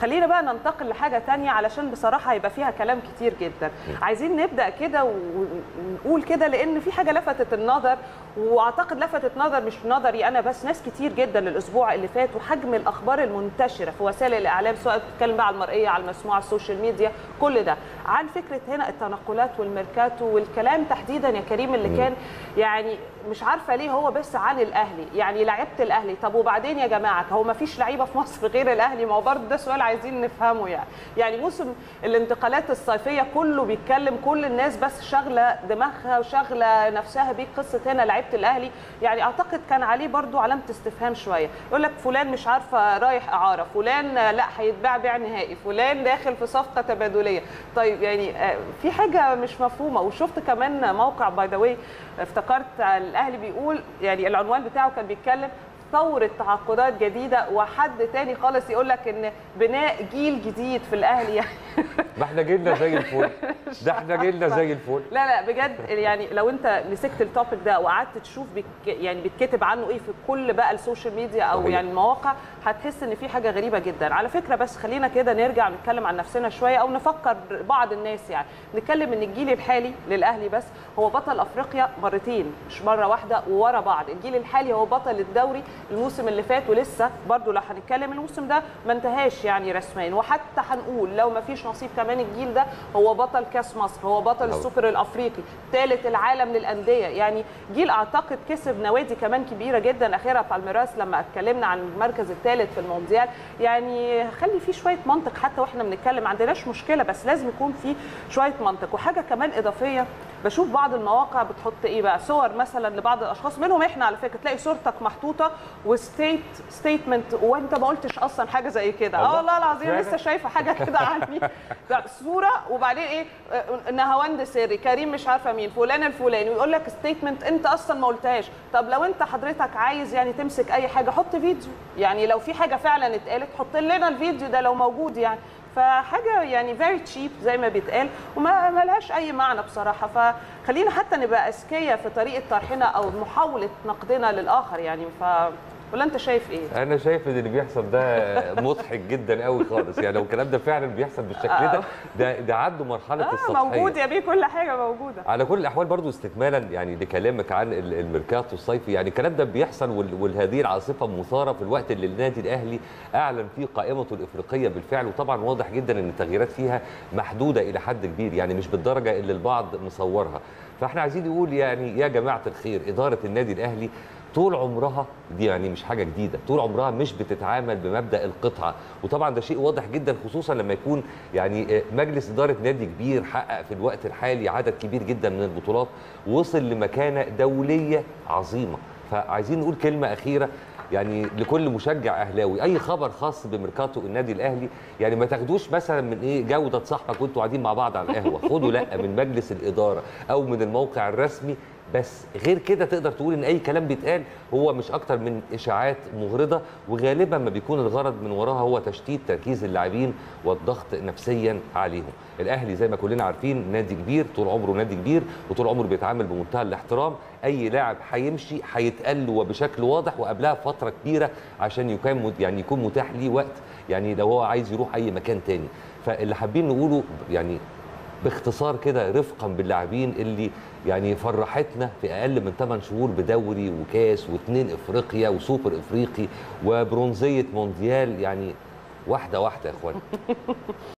خلينا بقى ننتقل لحاجه تانية علشان بصراحه هيبقى فيها كلام كتير جدا عايزين نبدا كده ونقول كده لان في حاجه لفتت النظر واعتقد لفتت نظر مش نظري انا بس ناس كتير جدا الاسبوع اللي فات وحجم الاخبار المنتشره في وسائل الاعلام سواء بتتكلم بقى على المرئيه على المسموعه على السوشيال ميديا كل ده عن فكره هنا التنقلات والميركاتو والكلام تحديدا يا كريم اللي كان يعني مش عارفه ليه هو بس عن الاهلي يعني لعيبه الاهلي طب وبعدين يا جماعه هو ما فيش لعيبه في مصر غير الاهلي ما هو برضه ده سؤال عايزين نفهمه يعني يعني موسم الانتقالات الصيفيه كله بيتكلم كل الناس بس شاغله دماغها وشاغله نفسها بيه قصه هنا لعيبه الاهلي يعني اعتقد كان عليه برضه علامه استفهام شويه يقول لك فلان مش عارفه رايح اعاره فلان لا هيتباع بيع نهائي فلان داخل في صفقه تبادليه طيب يعني في حاجه مش مفهومه وشفت كمان موقع باي ذا واي افتكرت الاهلي بيقول يعني العنوان بتاعه كان بيتكلم ثورة تعاقدات جديدة وحد تاني خالص يقول لك ان بناء جيل جديد في الاهلي يعني ما احنا جيلنا زي الفل ده احنا جيلنا زي الفل لا لا بجد يعني لو انت مسكت التوبيك ده وقعدت تشوف بك يعني بيتكتب عنه ايه في كل بقى السوشيال ميديا او صحيح. يعني المواقع هتحس ان في حاجه غريبه جدا على فكره بس خلينا كده نرجع نتكلم عن نفسنا شويه او نفكر بعض الناس يعني نتكلم ان الجيل الحالي للاهلي بس هو بطل افريقيا مرتين مش مره واحده وورا بعض الجيل الحالي هو بطل الدوري الموسم اللي فات ولسه برضو لو هنتكلم الموسم ده ما انتهاش يعني رسميا وحتى هنقول لو ما فيش نصيب كمان الجيل ده هو بطل كاس مصر هو بطل أوه. السوبر الافريقي ثالث العالم للانديه يعني جيل اعتقد كسب نوادي كمان كبيره جدا اخيرا بالميراس لما اتكلمنا عن المركز الثالث في المونديال يعني خلي في شويه منطق حتى واحنا بنتكلم ما عندناش مشكله بس لازم يكون في شويه منطق وحاجه كمان اضافيه بشوف بعض المواقع بتحط ايه بقى صور مثلا لبعض الاشخاص منهم احنا على فكره تلاقي صورتك محطوطه وستيت ستيتمنت وانت ما قلتش اصلا حاجه زي كده اه والله العظيم فعلا. لسه شايفه حاجه كده عني صوره وبعدين ايه آه، نهاوند سري كريم مش عارفه مين فلان الفلاني ويقول لك ستيتمنت انت اصلا ما قلتهاش طب لو انت حضرتك عايز يعني تمسك اي حاجه حط فيديو يعني لو في حاجه فعلا اتقالت حط لنا الفيديو ده لو موجود يعني فحاجه يعني فيري تشيب زي ما بيتقال وما ما لهاش اي معنى بصراحه فخلينا حتى نبقى اذكياء في طريقه طرحنا او محاوله نقدنا للاخر يعني ف ولا انت شايف ايه؟ انا شايف ان اللي بيحصل ده مضحك جدا قوي خالص يعني لو الكلام ده فعلا بيحصل بالشكل ده ده ده عنده مرحله اه السطحيه موجود يا بيه كل حاجه موجوده على كل الاحوال برضو استكمالا يعني لكلامك عن ال- الميركاتو الصيفي يعني الكلام ده بيحصل وال- وهذه العاصفه مثاره في الوقت اللي النادي الاهلي اعلن فيه قائمته الافريقيه بالفعل وطبعا واضح جدا ان التغييرات فيها محدوده الى حد كبير يعني مش بالدرجه اللي البعض مصورها فاحنا عايزين نقول يعني يا جماعه الخير اداره النادي الاهلي طول عمرها دي يعني مش حاجه جديده طول عمرها مش بتتعامل بمبدا القطعه وطبعا ده شيء واضح جدا خصوصا لما يكون يعني آه، مجلس اداره نادي كبير حقق في الوقت الحالي عدد كبير جدا من البطولات ووصل لمكانه دوليه عظيمه فعايزين نقول كلمه اخيره يعني لكل مشجع اهلاوي اي خبر خاص بميركاتو النادي الاهلي يعني ما تاخدوش مثلا من ايه جوده صاحبك وانتوا قاعدين مع بعض على القهوه خدوا لا من مجلس الاداره او من الموقع الرسمي بس غير كده تقدر تقول ان اي كلام بيتقال هو مش اكتر من اشاعات مغرضه وغالبا ما بيكون الغرض من وراها هو تشتيت تركيز اللاعبين والضغط نفسيا عليهم الاهلي زي ما كلنا عارفين نادي كبير طول عمره نادي كبير وطول عمره بيتعامل بمنتهى الاحترام اي لاعب هيمشي هيتقال له وبشكل واضح وقبلها فتره كبيره عشان يكون يعني يكون متاح ليه وقت يعني لو هو عايز يروح اي مكان تاني فاللي حابين نقوله يعني باختصار كده رفقا باللاعبين اللي يعني فرحتنا في اقل من 8 شهور بدوري وكاس واثنين افريقيا وسوبر افريقي وبرونزيه مونديال يعني واحده واحده يا اخوان